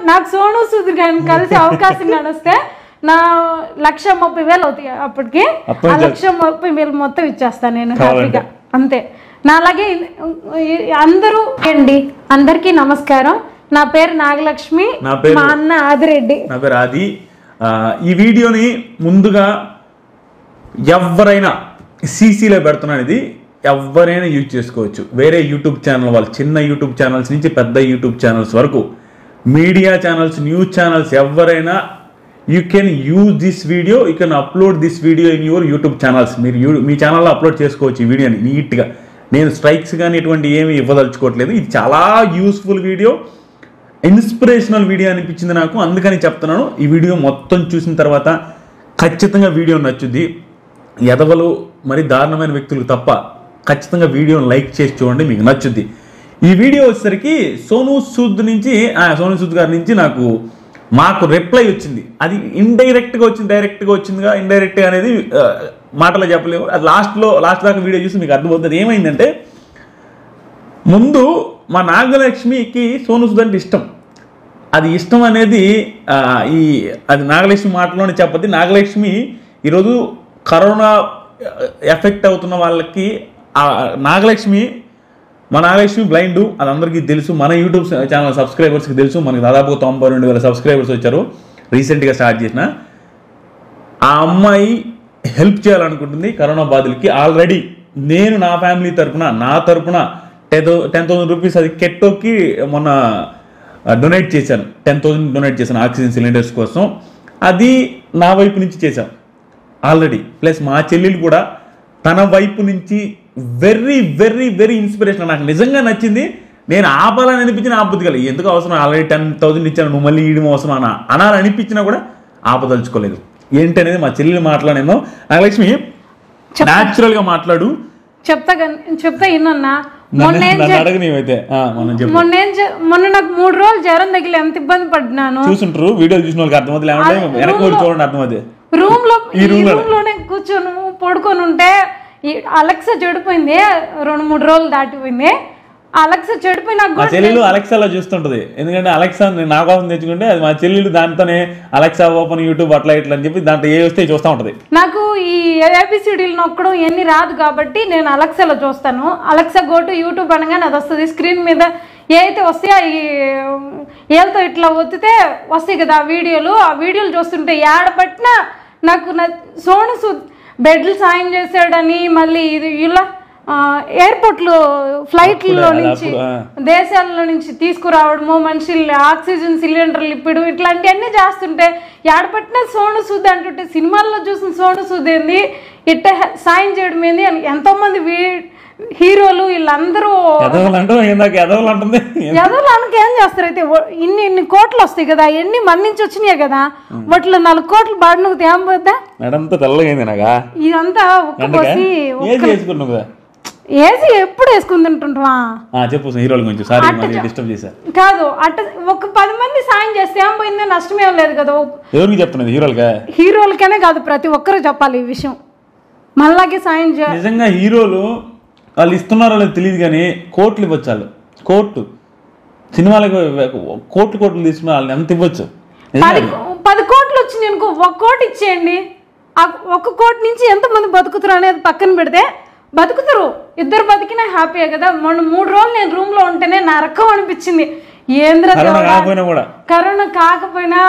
నాకు సోను సూద్ గారిని కలిసి అవకాశం నడిస్తే నా లక్ష ముప్పై వేలు అవుతాయి అప్పటికి అప్పుడు ఆ లక్ష ముప్పై వేలు మొత్తం ఇచ్చేస్తాను నేను కావాలంటే. హ్యాపీగా అంతే నా అలాగే ఈ- అందరూ అండి అందరికీ నమస్కారం నా పేరు నాగలక్ష్మి నా పేరు- మా అన్న ఆదిరెడ్డి నా పేరు ఆది ఆ, ఈ వీడియోని ముందుగా ఎవరైనా సీసీలో పెడుతున్నాను ఇది ఎవరైనా యూజ్ చేసుకోవచ్చు వేరే యూట్యూబ్ ఛానల్ వాళ్ళు చిన్న యూట్యూబ్ ఛానల్స్ నుంచి పెద్ద యూట్యూబ్ ఛానల్స్ వరకు మీడియా ఛానల్స్ న్యూస్ ఛానల్స్ ఎవరైనా you can use this video you can upload this video in your YouTube channels మీరు యూ- మీ ఛానల్లో అప్లోడ్ చేసుకోవచ్చు ఈ వీడియోని నీట్గా నేను స్ట్రైక్స్ కానీ ఎటువంటి ఏమి ఇవ్వదలుచుకోవట్లేదు ఇది చాలా యూస్ఫుల్ వీడియో ఇన్స్పిరేషనల్ వీడియో అనిపించింది నాకు అందుకని చెప్తున్నాను ఈ వీడియో మొత్తం చూసిన తర్వాత ఖచ్చితంగా వీడియో నచ్చుద్ది ఎదవలు మరి దారుణమైన వ్యక్తులకు తప్ప ఖచ్చితంగా వీడియోని లైక్ చేసి చూడండి మీకు నచ్చుద్ది ఈ వీడియో వచ్చేసరికి సోను సూద్ నుంచి ఆ, సోను సూద్ గారి నుంచి నాకు మాకు రిప్లై వచ్చింది అది ఇండైరెక్ట్గా వచ్చింది డైరెక్ట్గా వచ్చిందిగా ఇండైరెక్ట్గా అనేది ఆ, మాటలో చెప్పలేము అది లాస్ట్లో లాస్ట్ దాకా వీడియో చూసి మీకు అర్థమవుతుంది ఏమైందంటే ముందు మా నాగలక్ష్మికి సోను సూద్ అంటే ఇష్టం అది ఇష్టం అనేది ఆ, ఈ అది నాగలక్ష్మి మాటలోనే చెప్పద్ది నాగలక్ష్మి ఈరోజు కరోనా ఎఫెక్ట్ అవుతున్న వాళ్ళకి ఆ నాగలక్ష్మి మా నాగలక్ష్మి బ్లైండ్ అది అందరికీ తెలుసు మన యూట్యూబ్ ఛానల్ సబ్స్క్రైబర్స్కి తెలుసు మనకి దాదాపు తొంభై రెండు వేల సబ్స్క్రైబర్స్ వచ్చారు రీసెంట్గా స్టార్ట్ చేసిన ఆ అమ్మాయి హెల్ప్ చేయాలనుకుంటుంది కరోనా బాధలకి ఆల్రెడీ నేను నా ఫ్యామిలీ తరపున నా తరపున టెన్ టెన్ థౌసండ్ రూపీస్ అది కెట్టోకి మొన్న డొనేట్ చేశాను టెన్ థౌసండ్ డొనేట్ చేశాను ఆక్సిజన్ సిలిండర్స్ కోసం అది నా వైపు నుంచి చేశాను ఆల్రెడీ ప్లస్ మా చెల్లెలు కూడా తన వైపు నుంచి వెరీ వెరీ వెరీ ఇన్స్పిరేషన్ నాకు నిజంగా నచ్చింది నేను ఆపాలని అనిపించిన ఆపదు కల ఎందుకు అవసరం ఆల్రెడీ టెన్ థౌసండ్ ఇచ్చాను నువ్వు మళ్ళీ ఇయడం అవసరం అన్న అనాలని అనిపించినా కూడా ఆపదలుచుకోలేదు ఏంటనేది మా చెల్లెలు మాట్లాడేమో నాగలక్ష్మి న్యాచురల్గా మాట్లాడు చెప్తా గన్- చెప్తా ఇన్నన్నా నన్ను మొన్న ఏం నన్ను జ- అడగ నీవైతే ఆ, మనం చెప్పు మొన్న ఏం జ- మొన్న నాకు మూడు రోజులు జ్వరం తగిలి ఎంత ఇబ్బంది పడ్డాను చూసుంటారు వీడియోలు చూసిన వాళ్ళకి అర్థమవుతుంది లేకుంటే వెనక్కి వచ్చి చూడండి అర్థమవుతుంది రూమ్ లో ఈ ఈ room లోనే. రూమ్ లోనే కూర్చొని పడుకొని ఉంటే ఈ అలెక్సా చెడిపోయింది రెండు మూడు రోజులు దాటిపోయింది అలెక్సా చెడిపోయి నాకు మా కూడా చెల్లెలు అలెక్సాలో చూస్తుంటది ఎందుకంటే అలెక్సా నేను నా కోసం తెచ్చుకుంటే అది మా చెల్లెలు దాంతోనే అలెక్సా ఓపెన్ యూట్యూబ్ అట్లా ఇట్లా అని చెప్పి దాంట్లో ఏ వస్తే చూస్తూ ఉంటది నాకు ఈ ఏబిసిడీలు నొక్కడం ఎన్ని రాదు కాబట్టి నేను అలెక్సాలో చూస్తాను అలెక్సా గోటు యూట్యూబ్ అనగానే అది వస్తుంది స్క్రీన్ మీద ఏ అయితే వస్తాయో ఈ ఏళ్ళతో ఇట్లా ఒత్తితే వస్తాయి కదా ఆ వీడియోలు ఆ వీడియోలు చూస్తుంటే ఏడపట్టినా నాకు నా సోను సు బెడ్లు సాయం చేశాడని మళ్ళీ ఇది ఇలా ఎయిర్పోర్ట్లు ఫ్లైట్లలో అప్పుడు, నుంచి అప్పుడు, ఆ. దేశాల నుంచి తీసుకురావడము మనుషుల్ని ఆక్సిజన్ సిలిండర్లు ఇప్పడం ఇట్లాంటివన్నీ చేస్తుంటే ఏడపట్టిన సోను సూద్ అంటుంటే సినిమాల్లో చూసిన సోను సూద్ ఏంది ఇట్ట హె- సాయం చేయడం ఏంది అని ఎంతో మంది వీ హీరోలు వీళ్ళందరూ ఎదవలు అంటూ ఇందాక ఎదవలు అంటుంది ఎదవలు అనక ఏం చేస్తారు అయితే ఓ- ఇన్ని ఇన్ని కోట్లు వస్తాయి కదా ఎన్ని మన నుంచి వచ్చినాయి కదా వాటిలో నాలుగు కోట్లు బాడినకు ఏం పోద్దా నడంతా తెల్లగా అయింది నాగా ఇదంతా ఒక్క ఎండగా పోసి ఏది చేసుకున్నావు కదా వేసి ఎప్పుడు వేసుకుని తింటుంటావా ఆ, చెప్పు హీరోల గురించి సారీ మరి డిస్టర్బ్ చేశా కాదు అట్ట ఒక పది మంది సాయం చేస్తే ఏం పోయిందో నష్టమేం లేదు కదా ఓ ఎవరికి చెప్తున్నది హీరోలుగా హీరోలకనే కాదు ప్రతి ఒక్కరూ చెప్పాలి ఈ విషయం మళ్ళాగే సాయం చే నిజంగా హీరోలు వాళ్ళు ఇస్తున్నారో లేదో తెలియదు కానీ కోట్లు ఇవ్వచ్చు వాళ్ళు కోట్లు సినిమాలకు కోట్లు కోట్లు తీసుకున్న వాళ్ళని ఎంత ఇవ్వచ్చు పది పది కోట్లు వచ్చింది అనుకో ఒక కోటి ఇచ్చేయండి ఆ ఒక కోటి నుంచి ఎంతమంది బతుకుతారు అనేది పక్కన పెడితే బతుకుతారు ఇద్దరు బతికినా హ్యాపీయే కదా మొన్న మూడు రోజులు నేను రూమ్లో ఉంటేనే నరకం అనిపించింది ఏంద్ర కరోనా దేవుడా. కాకపోయినా కూడా కరోనా కాకపోయినా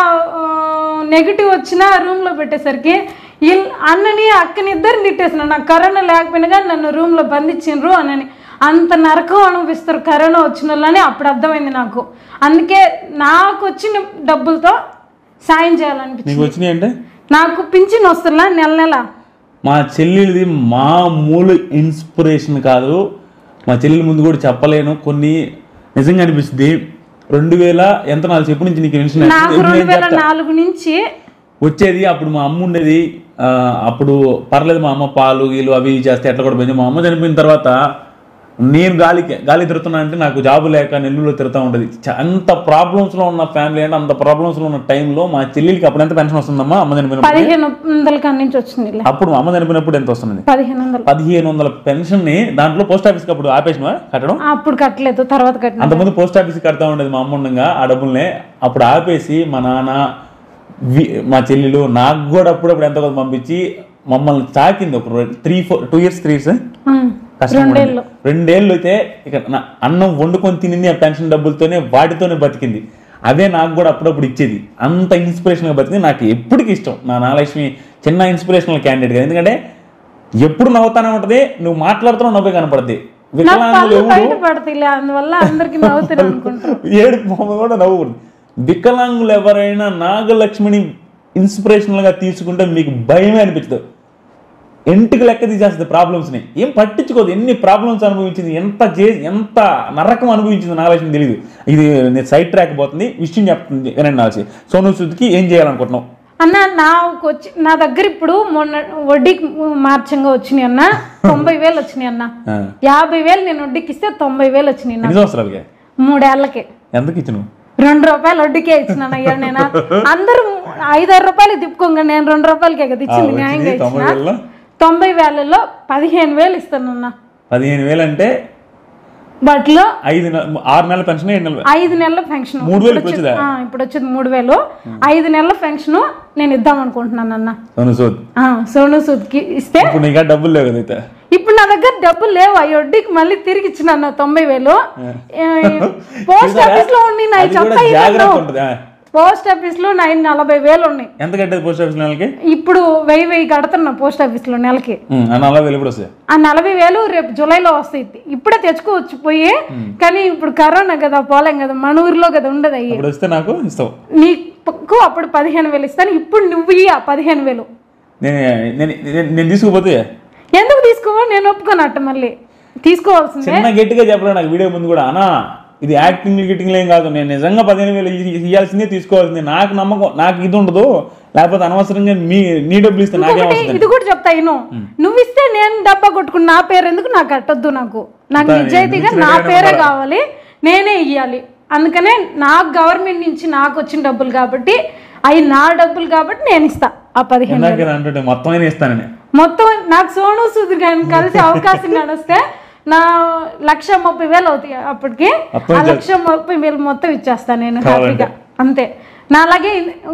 నెగిటివ్ వచ్చినా రూమ్లో పెట్టేసరికి వీళ్ళు అన్నని అక్కని ఇద్దరిని తిట్టేసిన నాకు కరోనా లేకపోయినా కానీ నన్ను రూమ్లో బంధించిండ్రు అనని అంత నరకం అనిపిస్తారు కరోనా వచ్చిన వాళ్ళని అప్పుడు అర్థమైంది నాకు అందుకే నాకు వచ్చిన డబ్బులతో సాయం చేయాలనిపించింది నీకు వచ్చినాయి అంటే నాకు పింఛన్ వస్తుందా నెల నెల మా చెల్లెలిది మామూలు ఇన్స్పిరేషన్ కాదు మా చెల్లెల ముందు కూడా చెప్పలేను కొన్ని నిజంగా అనిపిస్తుంది రెండు వేల ఎంత నాకు చెప్పు నుంచి నీకు తెలిసిన నాకు రెండు వేల నాలుగు నుంచి వచ్చేది అప్పుడు మా అమ్మ ఉండేది ఆ, అప్పుడు పర్లేదు మా అమ్మ పాలు గీలు అవి ఇవి చేస్తే ఎట్లా కూడా పోయింది మా అమ్మ చనిపోయిన తర్వాత నేను గాలికి గాలి తిరుగుతున్నా అంటే నాకు జాబు లేక నెల్లూరులో తిరుగుతూ ఉంటుంది చ- అంత ప్రాబ్లమ్స్లో ఉన్న ఫ్యామిలీ అంటే అంత ప్రాబ్లమ్స్లో ఉన్న టైంలో మా చెల్లెలికి అప్పుడు ఎంత పెన్షన్ వస్తుందమ్మా అమ్మ చనిపోయినప్పుడు పదిహేను వందల కాడి నుంచి వచ్చింది ఇలా. అప్పుడు అమ్మ చనిపోయినప్పుడు ఎంత వస్తుంది పదిహేను వందలు పదిహేను వందల పెన్షన్ని దాంట్లో పోస్ట్ ఆఫీస్కి అప్పుడు ఆపేసినా కట్టడం అప్పుడు కట్టలేదు తర్వాత కట్టిన అంతకుముందు పోస్ట్ ఆఫీస్కి కడతా ఉండేది మా అమ్మ ఉండగా ఆ డబ్బుల్ని అప్పుడు ఆపేసి మా నాన్న వి- మా చెల్లెలు నాకు కూడా అప్పుడప్పుడు ఎంతో కొంత పంపించి మమ్మల్ని తాకింది ఒక three four two years three years um. కష్టం పడింది. రెండేళ్ళు అయితే ఇక నా అన్నం వండుకొని తినింది ఆ పెన్షన్ డబ్బులతోనే వాటితోనే బతికింది అదే నాకు కూడా అప్పుడప్పుడు ఇచ్చేది అంత ఇన్స్పిరేషన్గా బతికింది నాకు ఎప్పటికీ ఇష్టం నా నాలక్ష్మి చిన్న ఇన్స్పిరేషనల్ క్యాండిడేట్ కదా ఎందుకంటే ఎప్పుడు నవ్వుతానే ఉంటది నువ్వు మాట్లాడుతున్నా నవ్వే కనపడద్ది నాకు వికలాంగులు పళ్ళు ఎవరు బయట పడతాయి అందువల్ల అందరికి నవ్వుతున్నారు అనుకుంటారు ఏడు మొహం కూడా నవ్వుకుంది వికలాంగులు ఎవరైనా నాగలక్ష్మిని ఇన్స్పిరేషనల్ గా తీసుకుంటే మీకు భయమే అనిపించదు ఇంటికి లెక్క తీసేస్తుంది ప్రాబ్లమ్స్ని ఏం పట్టించుకోదు ఎన్ని ప్రాబ్లమ్స్ అనుభవించింది ఎంత చే ఎంత నరకం అనుభవించింది నాగలక్ష్మి తెలియదు ఇది నేను సైడ్ ట్రాక్ పోతుంది విషయం చెప్తుంది వినండి నాల్సి సోను సూద్కి ఏం చేయాలనుకుంటున్నావు అన్న నాకు వచ్చి నా దగ్గర ఇప్పుడు మొన్న వడ్డీకి మార్చంగా వచ్చినాయి అన్న తొంభై వేలు వచ్చినాయి అన్న ఆ. యాభై వేలు నేను వడ్డీకి ఇస్తే తొంభై వేలు వచ్చినాయి నాకు ఎన్ని సంవత్సరాలకి మూడేళ్లకి ఎంతకి ఇచ్చినావు రెండు రూపాయలు వడ్డీకే ఇచ్చినాను అయ్యా నేను అందరూ ఐదారు రూపాయలు తిప్పుకోంగా నేను రెండు రూపాయలకే కదా ఇచ్చింది ఆ, న్యాయంగా వచ్చింది తొంభై ఇచ్చిన వేలలో? తొంభై వేలలో పదిహేను వేలు ఇస్తానన్న పదిహేను వేలు అంటే వాటిలో ఐదు నెల ఆరు నెలల పెన్షన్ ఏడు నెలల ఐదు నెలల పెన్షన్ మూడు వేలు ఇప్పుడు వచ్చిందా? ఇప్పుడు వచ్చేది మూడు వేలు ఐదు నెలల పెన్షన్ నేను ఇద్దాం అనుకుంటున్నాను అన్న సోను సూద్ ఆ, సోను సూద్కి ఇస్తే ఇప్పుడు నీకా డబ్బులు లేవు కదా అయితే ఇప్పుడు నా దగ్గర డబ్బులు లేవు ఆ వడ్డీకి మళ్ళీ తిరిగి ఇచ్చిన తొంభై వేలు పోస్ట్ ఆఫీస్ లో ఉన్నాయి నా అది కూడా చెత్త జాగ్రత్త ఉంటుంది ఆ. పోస్ట్ ఆఫీస్ లో నా నలభై వేలు ఉన్నాయి ఎంత కట్టేది పోస్ట్ ఆఫీస్ నెలకి ఇప్పుడు వెయ్యి వెయ్యి కడుతున్నా పోస్ట్ ఆఫీస్ లో నెలకి ఉమ్, ఆ నలభై వేలు ఇప్పుడు వస్తాయి ఆ నలభై వేలు రేపు జూలైలో వస్తాయి ఇప్పుడే తెచ్చుకోవచ్చు పోయి కానీ ఇప్పుడు కరోనా కదా పోలేం కదా మన ఊర్లో కదా ఉండదు అయ్యి ఇప్పుడు వస్తే నాకు ఇస్తావు నీకు అప్పుడు పదిహేను వేలు ఇస్తాను ఇప్పుడు నువ్వు ఇయ్యి ఆ పదిహేను వేలు నేను నేను నేను- నేను తీసుకుపోతే ఎందుకు తీసుకోవా నేను ఒప్పుకోనట్ట మళ్ళీ తీసుకోవాల్సిందే చిన్న గట్టిగా చెప్పలే నాకు వీడియో ముందు కూడా అనా ఇది యాక్టింగ్ గిట్టింగ్ ఏం కాదు నేను నిజంగా పదిహేను వేలు ఇ- ఇయ్యాల్సిందే తీసుకోవాల్సిందే నాకు నమ్మకం నాకు ఇది ఉండదు లేకపోతే అనవసరంగా మీ నీ డబ్బులు ఇస్తే నాకేం ఇంకొకటి వస్తుంది ఇది కూడా చెప్తా ఇను నువ్వు ఇస్తే నేను డబ్బా కొట్టుకుని నా పేరు ఎందుకు నాకు కట్టొద్దు నాకు నాకు నిజాయితీగా నా పేరే కావాలి నేనే ఇయ్యాలి అందుకనే నాకు గవర్నమెంట్ నుంచి నాకు వచ్చిన డబ్బులు కాబట్టి అవి నా డబ్బులు కాబట్టి నేను ఇస్తా ఆ పదిహేను ఇందాక అంటుంటే మొత్తం అయినా ఇస్తానని మొత్తం నాకు సోను సూద్ గారిని కలిసి అవకాశం నడిస్తే నా లక్ష ముప్పై వేలు అవుతాయి అప్పటికి మొత్తం ఆ లక్ష ముప్పై వేలు మొత్తం ఇచ్చేస్తాను నేను హ్యాపీగా అంతే నా అలాగే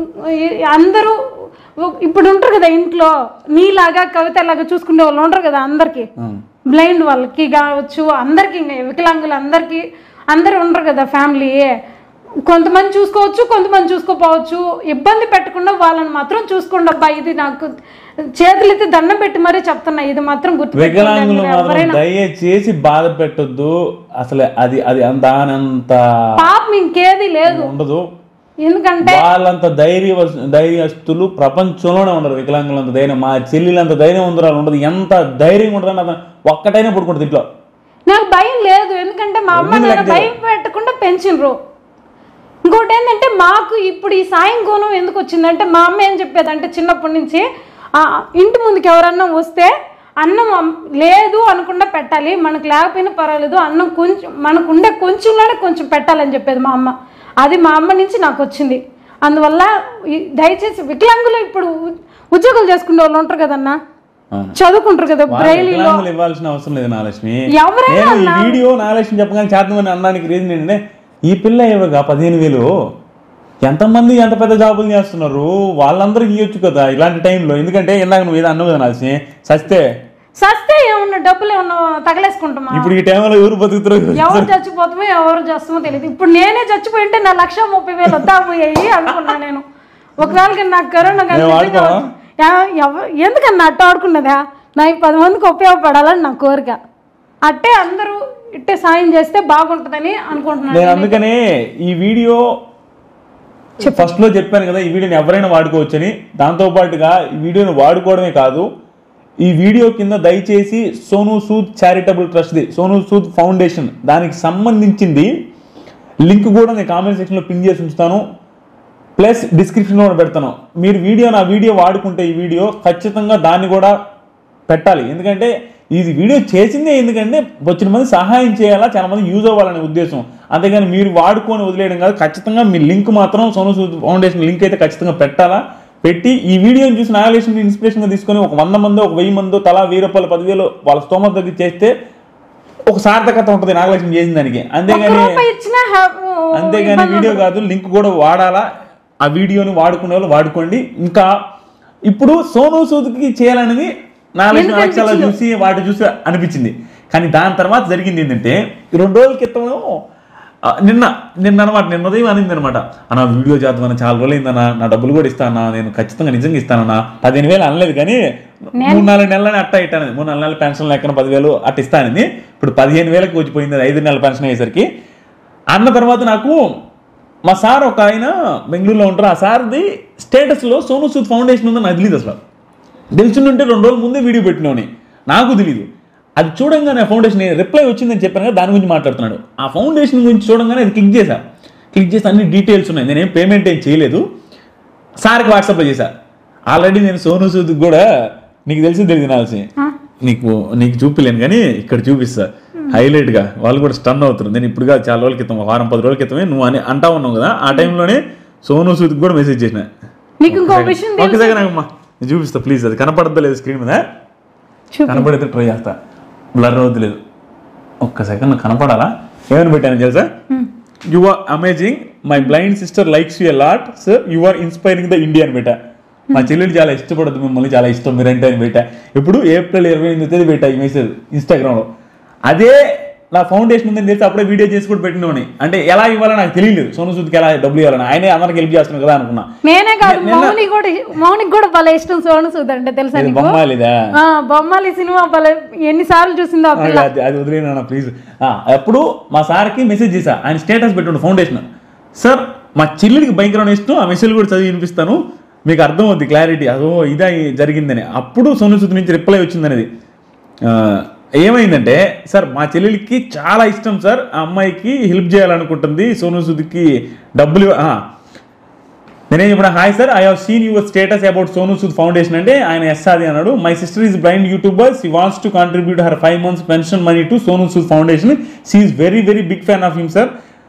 అందరూ ఇప్పుడు ఉంటారు కదా ఇంట్లో నీలాగా కవిత లాగా చూసుకునే వాళ్ళు ఉంటారు కదా అందరికి ఉమ్. బ్లైండ్ వాళ్ళకి కావచ్చు అందరికి ఇంకా వికలాంగులు అందరికి అందరు ఉండరు కదా ఫ్యామిలీ కొంతమంది చూసుకోవచ్చు కొంతమంది చూసుకోపోవచ్చు ఇబ్బంది పెట్టకుండా వాళ్ళని మాత్రం చూసుకోండి అబ్బా ఇది నాకు చేతులెత్తి దండం పెట్టి మరీ చెప్తున్నా ఇది మాత్రం గుర్తు వికలాంగులు మాత్రం దయచేసి బాధ పెట్టొద్దు అసలు అది అది దానంత పాపం ఇంకేది లేదు ఉండదు ఎందుకంటే వాళ్ళంత ధైర్య ధైర్యస్తులు ప్రపంచంలోనే ఉండరు వికలాంగులంత ధైర్యం మా చెల్లెలంత ధైర్యం ఉందరాలు ఉండదు ఎంత ధైర్యం ఉంటుంది అతను ఒక్కటైనా పడుకుంటుంది ఇంట్లో నాకు భయం లేదు ఎందుకంటే మా అమ్మ నాన్న భయం పెట్టకుండా పెంచినరు ఇంకోటి ఏంటంటే మాకు ఇప్పుడు ఈ సాయం గుణం ఎందుకు వచ్చిందంటే మా అమ్మ ఏం చెప్పేది అంటే చిన్నప్పటి నుంచి ఆ, ఇంటి ముందుకు ఎవరన్నా వస్తే అన్నం అమ్- లేదు అనకుండా పెట్టాలి మనకు లేకపోయినా పర్వాలేదు అన్నం కొంచెం మనకు ఉండే కొంచెంలోనే కొంచెం పెట్టాలని చెప్పేది మా అమ్మ అది మా అమ్మ నుంచి నాకు వచ్చింది అందువల్ల ఈ- దయచేసి వికలాంగులు ఇప్పుడు ఉ- ఉద్యోగాలు చేసుకునే వాళ్ళు ఉంటారు కదన్నా అవును. చదువుకుంటారు కదా వాళ్ళ బ్రైలీలో వికలాంగులు ఇవ్వాల్సిన అవసరం లేదు నాలక్ష్మి ఎవరైనా నేను ఈ వీడియో నాలక్ష్మి చెప్పగానే చేద్దామని అనడానికి రీజన్ ఏంటంటే ఈ పిల్ల ఇవ్వగా పదిహేను వేలు ఎంతమంది ఎంత పెద్ద జాబులు చేస్తున్నారు వాళ్ళందరికీ ఇవ్వచ్చు కదా ఇలాంటి టైంలో ఎందుకంటే ఇందాక నువ్వు ఏదో అన్నావు కదా నాల్సి సస్తే సస్తే ఏమన్నా డబ్బులు ఏమన్నా తగలేసుకుంటామా ఇప్పుడు ఈ టైంలో ఎవరు బతుకుతారు ఎవరు చచ్చిపోతామో ఎవరు చేస్తామో తెలియదు ఇప్పుడు నేనే చచ్చిపోయింటే నా లక్ష ముప్పై వేలు వద్దా పోయాయి అనుకున్నా నేను ఒకవేళ కానీ నాకు కరోనా కానీ మేము నిజంగా ఆడుకోవా? ఎవ- ఎవ- ఎందుకన్నా అట్ట ఆడుకున్నదా నా ఈ పది మందికి ఉపయోగపడాలని నా కోరిక అట్టే అందరూ ఇట్టే సాయం చేస్తే బాగుంటుందని అనుకుంటున్నాను నేను అందుకనే ఈ వీడియో ఫస్ట్ లో చెప్పాను కదా ఈ వీడియోని ఎవరైనా వాడుకోవచ్చని దాంతో పాటుగా ఈ వీడియోని వాడుకోవడమే కాదు ఈ వీడియో కింద దయచేసి సోను సూద్ చారిటబుల్ ట్రస్ట్ది సోను సూద్ ఫౌండేషన్ దానికి సంబంధించింది లింక్ కూడా నేను కామెంట్ సెక్షన్లో పిన్ చేసి ఉంచుతాను ప్లస్ డిస్క్రిప్షన్లో కూడా పెడతాను మీరు వీడియో నా వీడియో వాడుకుంటే ఈ వీడియో ఖచ్చితంగా దాన్ని కూడా పెట్టాలి ఎందుకంటే ఇది వీడియో చేసిందే ఎందుకంటే వచ్చిన మంది సహాయం చేయాలా చాలా మంది యూజ్ అవ్వాలనే ఉద్దేశం అంతేగాని మీరు వాడుకొని వదిలేయడం కాదు ఖచ్చితంగా మీ లింక్ మాత్రం సోను సూద్ ఫౌండేషన్ లింక్ అయితే ఖచ్చితంగా పెట్టాలా పెట్టి ఈ వీడియోని చూసి నాగలేషన్ ఇన్స్పిరేషన్గా తీసుకొని ఒక వంద మందో ఒక వెయ్యి మందో తలా వెయ్యి రూపాయలు పదివేలు వాళ్ళ స్తోమత దగ్గర చేస్తే ఒక సార్థకత ఉంటుంది నాగలక్ష్మి చేసిన దానికి ఒక్క అంతేగాని రూపాయి ఇచ్చినా హ్యా- అంతేగాని ఇబ్బంది వీడియో కాదు లింక్ కూడా వాడాలా ఆ వీడియోని వాడుకునే వాళ్ళు వాడుకోండి ఇంకా ఇప్పుడు సోను సూద్కి చేయాలనేది నాలుగు ఎందుకు లక్షల చూసి వాటి చూసి అనిపించింది కానీ దాని తర్వాత జరిగింది ఏంటంటే ఈ రెండు రోజుల క్రితం ఆ, నిన్న నిన్న అనమాట నిన్న ఉదయం అనింది అనమాట అన్న వీడియో చేద్దామని చాలా రోజులు అయిందన్న నా డబ్బులు కూడా ఇస్తానా నేను ఖచ్చితంగా నిజంగా ఇస్తానన్నా పదిహేను వేలు అనలేదు కానీ మూడు నాలుగు నెలలని అట్ట ఇట్టాను మూడు నాలుగు నెలల పెన్షన్ లెక్కన పదివేలు అట్ట ఇస్తానని ఇప్పుడు పదిహేను వేలకు వచ్చిపోయింది అది ఐదు నెలల పెన్షన్ అయ్యేసరికి అన్న తర్వాత నాకు మా సార్ ఒక ఆయన బెంగళూరులో ఉంటారు ఆ సార్ది స్టేటస్లో సోను సూద్ ఫౌండేషన్ ఉందని నాకు తెలియదు అసలు తెలిసిందంటే రెండు రోజుల ముందే వీడియో పెట్టినవని నాకు తెలియదు అది చూడంగానే ఆ ఫౌండేషన్ రిప్లై వచ్చిందని చెప్పాను కదా దాని గురించి మాట్లాడుతున్నాడు ఆ ఫౌండేషన్ గురించి చూడంగానే అది క్లిక్ చేశా క్లిక్ చేసి అన్ని డీటెయిల్స్ ఉన్నాయి నేనేం పేమెంట్ ఏం చేయలేదు సార్కి వాట్సాప్లో చేశా ఆల్రెడీ నేను సోను సూద్ కూడా నీకు తెలిసి తెలియదు నాల్సి నీకు నీకు చూపిలేను కానీ ఇక్కడ చూపిస్తా హైలైట్గా వాళ్ళు కూడా స్టన్ అవుతారు నేను ఇప్పుడు కాదు చాలా రోజుల క్రితం ఒక వారం పది రోజుల క్రితమే నువ్వు అని అంటా ఉన్నావు కదా ఆ టైంలోనే సోను సూద్కి కూడా మెసేజ్ చేసిన నీకు ఇంకో విషయం ఒక సెకండ్ ఆగమ్మా. నేను చూపిస్తా ప్లీజ్ అది కనపడద్దా లేదు స్క్రీన్ మీద చూపి కనపడితే ట్రై చేస్తా బ్లర్ అవుతలేదు ఒక్క సెకండ్ కనపడాలా ఏమని పెట్టాను తెలుసా you are amazing my blind sister likes you lot sir you are inspiring the Indian బేట మా చెల్లెలు చాలా ఇష్టపడదు మిమ్మల్ని చాలా ఇష్టం మీరంటే అని పెట్టా ఇప్పుడు ఏప్రిల్ ఇరవై ఎనిమిది తేదీ పెట్టా ఈ మెసేజ్ ఇన్స్టాగ్రామ్లో అదే నా ఫౌండేషన్ ఉందని తెలిసి అప్పుడే వీడియో చేసి కూడా పెట్టినవని అంటే ఎలా ఇవ్వాలో నాకు తెలియలేదు సోను సూద్కి ఎలా డబ్బులు ఇవ్వాలని ఆయనే అందరికి హెల్ప్ చేస్తున్నాడు కదా అనుకున్నా నేనే కాదు మౌని కూడా మౌనికి కూడా భలే ఇష్టం సోను సూద్ అంటే తెలుసా ఇది నీకు బొమ్మాలిదా ఆ, బొమ్మలి సినిమా భలే ఎన్నిసార్లు చూసిందో ఆ పిల్ల అది అది వదిలేనా ప్లీజ్ అప్పుడు మా సార్కి మెసేజ్ చేశా ఆయన స్టేటస్ పెట్టుండు ఫౌండేషన్ సార్ మా చెల్లికి భయంకరమైన ఇష్టం ఆ మెసేజ్ కూడా చదివి వినిపిస్తాను మీకు అర్థం అవుద్ది క్లారిటీ అదో ఇదా జరిగిందని అప్పుడు సోను సూద్ నుంచి రిప్లై వచ్చిందనేది ఆ, ఏమైందంటే సార్ మా చెల్లెలికి చాలా ఇష్టం సార్ ఆ అమ్మాయికి హెల్ప్ చేయాలనుకుంటుంది సోను సూద్కి డబ్బులు ఇవ్వ- ఆ, నేనేం చెప్పిన hi sir I have seen your status about Sonu Sood foundation అంటే ఆయన ఎస్ అది అన్నాడు my sister is blind YouTuber she wants to contribute her five months pension money to Sonu Sood foundation she is very very big fan of him sir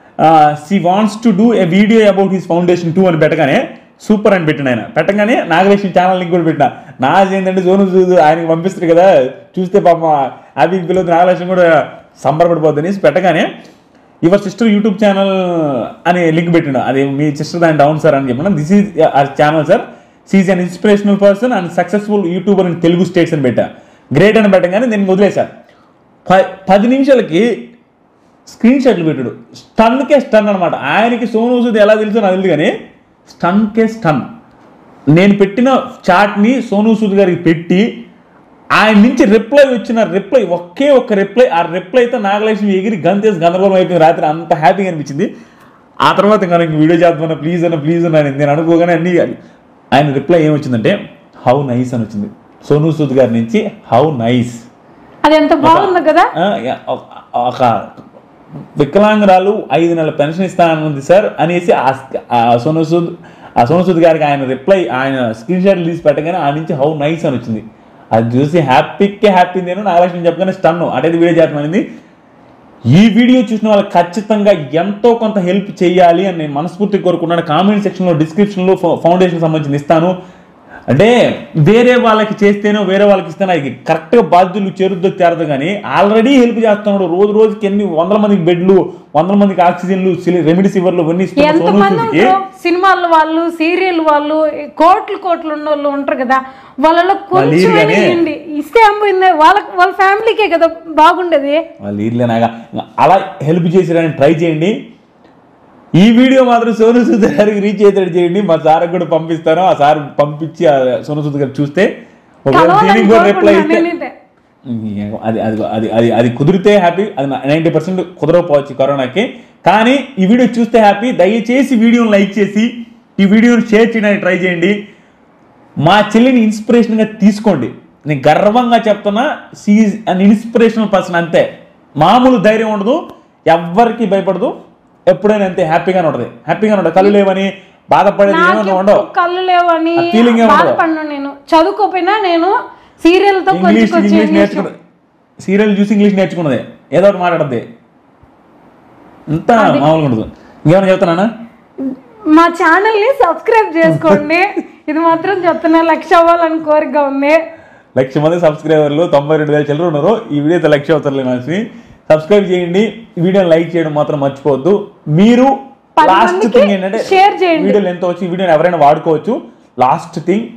she wants to do a video about his foundation too అని పెట్టగానే super అని పెట్టిన ఆయన పెట్టగానే Nagalakshmi channel link కూడా పెట్టిన నాజ్ ఏంటంటే సోను సూద్ ఆయనకి పంపిస్తారు కదా చూస్తే పాప అవి పిల్లలు నాగలక్ష్మి కూడా సంబరపడిపోద్ది అనేసి పెట్టగానే యువర్ సిస్టర్ యూట్యూబ్ ఛానల్ అని లింక్ పెట్టిండు అది మీ సిస్టర్ దాని డౌన్ సార్ అని చెప్పిన this is channel sir she's an inspirational person and successful YouTuber in Telugu states అని పెట్టా గ్రేట్ అని పెట్టగానే నేను వదిలేసా ప- పది నిమిషాలకి స్క్రీన్ షాట్లు పెట్టాడు స్టన్కే స్టన్ అనమాట ఆయనకి సోను సూద్ ఎలా తెలుసో నాకు తెలియదు కానీ స్టన్కే స్టన్ నేను పెట్టిన చాట్ని సోను సూద్ గారికి పెట్టి ఆయన నుంచి రిప్లై వచ్చిన రిప్లై ఒకే ఒక్క రిప్లై ఆ రిప్లైతో నాగలక్ష్మి ఎగిరి గంతేసి గందరగోళం అయిపోయింది రాత్రి అంత హ్యాపీగా అనిపించింది ఆ తర్వాత ఇంకా నాకు వీడియో చేద్దామన్నా ప్లీజ్ అన్న ప్లీజ్ అన్న నేను అనుకోగానే అన్ని ఆయన రిప్లై ఏమొచ్చిందంటే హౌ నైస్ అని వచ్చింది సోను సూద్ గారి నుంచి హౌ నైస్ అది ఎంత బాగుంది కదా ఆ, యా, ఒక- ఒక వికలాంగురాలు ఐదు నెలల పెన్షన్ ఇస్తానన్నది సార్ అనేసి ఆ- ఆ సోను సూద్ ఆ సోను సూద్ గారికి ఆయన రిప్లై ఆయన స్క్రీన్ షాట్ తీసి పెట్టగానే ఆ నుంచి హౌ నైస్ అని వచ్చింది అది చూసి హ్యాపీకే హ్యాపీ నేను నాగలక్ష్మి చెప్పగానే స్టన్ అంటే ఇది వీడియో చేస్తామని ఈ వీడియో చూసిన వాళ్ళకి ఖచ్చితంగా ఎంతో కొంత హెల్ప్ చేయాలి అని నేను మనస్ఫూర్తి కోరుకున్నాను కామెంట్ సెక్షన్లో డిస్క్రిప్షన్లో ఫౌండేషన్ సంబంధించి ఇస్తాను అంటే వేరే వాళ్ళకి చేస్తేనో వేరే వాళ్ళకి ఇస్తేనో అది కరెక్ట్గా బాధ్యులు చేరుద్దో చేరదు కానీ ఆల్రెడీ హెల్ప్ చేస్తున్నాడు రోజు రోజుకి ఎన్ని వందల మందికి బెడ్లు వందల మందికి ఆక్సిజన్లు రెమెడీస్ ఇవర్లు ఇవన్నీ ఇస్తున్న ఎంత సోను మంది సూద్కి ఉంటారో సినిమాల వాళ్ళు సీరియల్ వాళ్ళు కోట్లు కోట్లు ఉన్న వాళ్ళు ఉంటారు కదా వాళ్ళలో కొంచెం ఈరుగానే- ఇవ్వండి ఇస్తే అమ్మింది వాళ్ళ వాళ్ళ ఫ్యామిలీకే కదా బాగుండేది వాళ్ళు ఇర్లేనాగా అలా హెల్ప్ చేసేయడానికి ట్రై చేయండి ఈ వీడియో మాత్రం సోను సూద్ గారికి రీచ్ అయ్యేటట్టు చేయండి మా సార్ కూడా పంపిస్తాను ఆ సార్ పంపించి ఆ సోను సూద్ గారు చూస్తే ఒకవేళ కలవాలని దీనికి కూడా రిప్లై కోరుకుంటున్నాను ఇస్తే నేనైతే. అది అది అది అది అది కుదిరితే హ్యాపీ అది నైంటీ పర్సెంట్ కుదరకపోవచ్చు కరోనాకి కానీ ఈ వీడియో చూస్తే హ్యాపీ దయచేసి వీడియోని లైక్ చేసి ఈ వీడియోని షేర్ చేయడానికి ట్రై చేయండి మా చెల్లిని ఇన్స్పిరేషన్గా తీసుకోండి నేను గర్వంగా చెప్తున్నా సీజ్ అన్ ఇన్స్పిరేషనల్ పర్సన్ అంతే మామూలు ధైర్యం ఉండదు ఎవ్వరికి భయపడదు ఎప్పుడైనా అంతే హ్యాపీగానే ఉంటుంది హ్యాపీగానే ఉంటుంది కళ్ళు లేవని బాధపడేది నాకు ఏమన్నా ఉండవు ఎప్పుడు కళ్ళు లేవని ఆ feeling ఏ ఉండదు. బాధపడినా నేను చదువుకోపోయినా నేను సీరియల్ తో ఇంగ్లీష్ కొంచెం ఇంగ్లీష్ కొంచెం నేర్చుకుని సీరియల్ చూసి ఇంగ్లీష్ నేర్చుకున్నదే ఏదో ఒకటి మాట్లాడద్ది ఇంత మామూలుగా ఉండదు ఇంకేమైనా చెప్తానా మా ఛానల్ని సబ్స్క్రైబ్ చేసుకోండి ఇది మాత్రం చెప్తున్నా లక్ష అవ్వాలని కోరిక ఉంది లక్ష మంది సబ్స్క్రైబర్లు తొంభై రెండు వేల చిల్లర ఉన్నారు ఈ వీడియో అయితే లక్ష అవుతారులే మనిషి సబ్స్క్రైబ్ చేయండి ఈ వీడియోని లైక్ చేయడం మాత్రం మర్చిపోవద్దు మీరు పది లాస్ట్ మందికి థింగ్ ఏంటంటే share చేయండి. వీడియోలు ఎంత వచ్చి ఈ వీడియోని ఎవరైనా వాడుకోవచ్చు last thing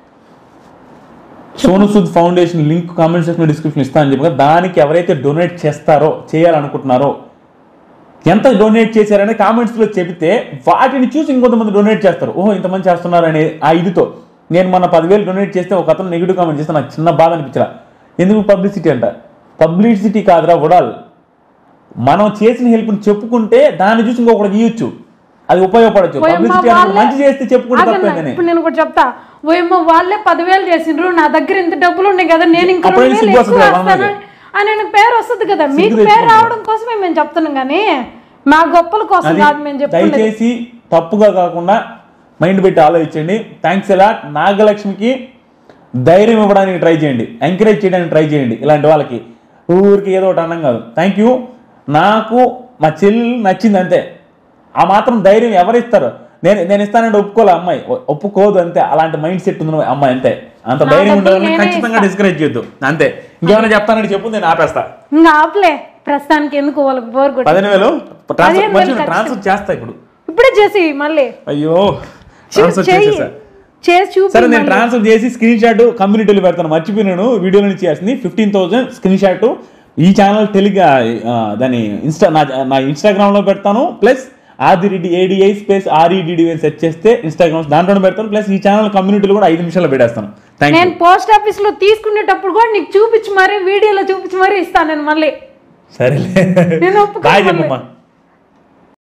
Sonu Sood foundation link comment section description ఇస్తానని చెప్పి కదా, దానికి ఎవరైతే డొనేట్ చేస్తారో చేయాలనుకుంటున్నారో ఎంత డొనేట్ చేశారని కామెంట్స్లో చెబితే వాటిని చూసి ఇంకొంతమంది డొనేట్ చేస్తారు ఓహో ఇంతమంది చేస్తున్నారు అనే ఆ ఇదితో నేను మొన్న పదివేలు డొనేట్ చేస్తే ఒక అతను నెగిటివ్ కామెంట్ చేస్తే నాకు చిన్న బాధ అనిపించరా ఎందుకు పబ్లిసిటీ అంట పబ్లిసిటీ కాదురా ఉడాల్ మనం చేసిన హెల్ప్ని చెప్పుకుంటే దాన్ని చూసి ఇంకొకటి ఇవ్వచ్చు అది ఉపయోగపడచ్చు ఓయమ్మ పబ్లిసిటీ అనేది వాళ్ళే- మంచి చేస్తే చెప్పుకుంటే ఆగన్నా, తప్పేందని ఇప్పుడు నేను ఒకటి చెప్తా ఓయమ్మ వాళ్ళే పదివేలు చేసిండ్రు నా దగ్గర ఇంత డబ్బులు ఉన్నాయి కదా నేను ఇంకా అప్పుడే రెండు వేలు సిగ్గు ఎక్కువ వస్తుంది వేస్తాను అని నాకు పేరు వస్తుంది కదా మీకు సిగ్గు పేరు తెచ్చుకుంటారు. రావడం కోసమే మేము చెప్తున్నాం కానీ మా గొప్పల కోసం అది కాదు మేము చెప్పుకునేది దయచేసి తప్పుగా కాకుండా మైండ్ పెట్టి ఆలోచించండి థ్యాంక్స్ ఎలా నాగలక్ష్మికి ధైర్యం ఇవ్వడానికి ట్రై చేయండి ఎంకరేజ్ చేయడానికి ట్రై చేయండి ఇలాంటి వాళ్ళకి ఊరికి ఏదో ఒకటి అన్నం కాదు థ్యాంక్ యూ నాకు మా చెల్లి నచ్చింది అంతే ఆ మాత్రం ధైర్యం ఎవరు ఇస్తారు నేను నేను ఇస్తానంటే ఒప్పుకోలే అమ్మాయి ఒ- ఒప్పుకోదు అంతే అలాంటి మైండ్ సెట్ ఉంది అమ్మాయి అంతే అంత నా ధైర్యం డబ్బులు ఉండాలని నేనే ఖచ్చితంగా డిస్కరేజ్ చేయొద్దు అంతే ఇంకేమైనా చెప్తానంటే చెప్పు నేను ఆపేస్తా ఇంకా ఆపలే ప్రస్తుతానికి ఎందుకు వాళ్ళకి బోర్ కొట్టి పదిహేను వేలు పదిహేను వేలు ట్రాన్స్ఫర్ ఖర్చు. ట్రాన్స్ఫర్ చేస్తా ఇప్పుడు ఇప్పుడే చేసి మళ్ళీ అయ్యో చూ- ట్రాన్స్ఫర్ చెయ్యి. చేసేసా చేసి చూపి సరే నేను మళ్ళీ. ట్రాన్స్ఫర్ చేసి స్క్రీన్ షాట్ కమ్యూనిటీలో పెడతాను మర్చిపోయినాను వీడియోలో నుంచి చేసింది ఫిఫ్టీన్ థౌసండ్ స్క్రీన్ షాట్ ఈ ఛానల్ టెలిగా దాని ఇన్స్టా నా నా ఇన్స్టాగ్రామ్లో పెడతాను plus Adireddy ADI space REDD అని సెర్చ్ చేస్తే ఇన్స్టాగ్రామ్ దాంట్లోనే పెడతాను ప్లస్ ఈ ఛానల్ కమ్యూనిటీలో కూడా ఐదు నిమిషాల్లో పెట్టేస్తాను థ్యాంక్ యూ నేను పోస్ట్ ఆఫీస్ లో తీసుకునేటప్పుడు కూడా నీకు చూపించి మరీ వీడియోలో చూపించి మరీ ఇస్తాను నేను మళ్ళీ సరేలే నేను ఒప్పుకోను బాయ్ మళ్ళీ. చెప్పమ్మా